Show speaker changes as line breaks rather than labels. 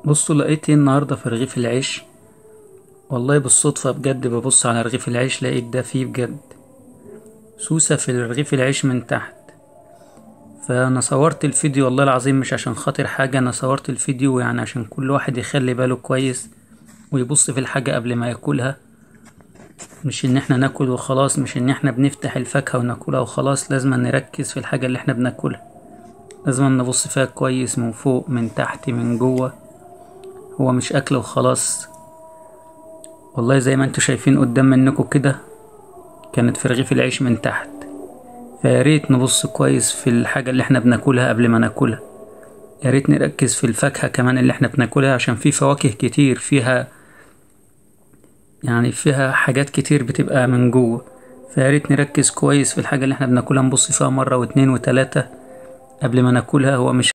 بصوا لقيت ايه النهاردة في رغيف العيش والله بالصدفة بجد ببص على رغيف العيش لقيت ده فيه بجد سوسة في رغيف العيش من تحت فأنا صورت الفيديو والله العظيم مش عشان خاطر حاجة أنا صورت الفيديو يعني عشان كل واحد يخلي باله كويس ويبص في الحاجة قبل ما ياكلها مش ان احنا ناكل وخلاص مش ان احنا بنفتح الفاكهة وناكلها وخلاص لازم نركز في الحاجة اللي احنا بناكلها لازم نبص فيها كويس من فوق من تحت من جوه هو مش اكل وخلاص والله زي ما انتوا شايفين قدام منكم كده كانت في رغيف العيش من تحت فياريت نبص كويس في الحاجة اللي احنا بناكلها قبل ما ناكلها ياريت نركز في الفاكهة كمان اللي احنا بناكلها عشان في فواكه كتير فيها يعني فيها حاجات كتير بتبقى من جوه فياريت نركز كويس في الحاجة اللي احنا بناكلها نبص فيها مرة واتنين وتلاتة قبل ما ناكلها هو مش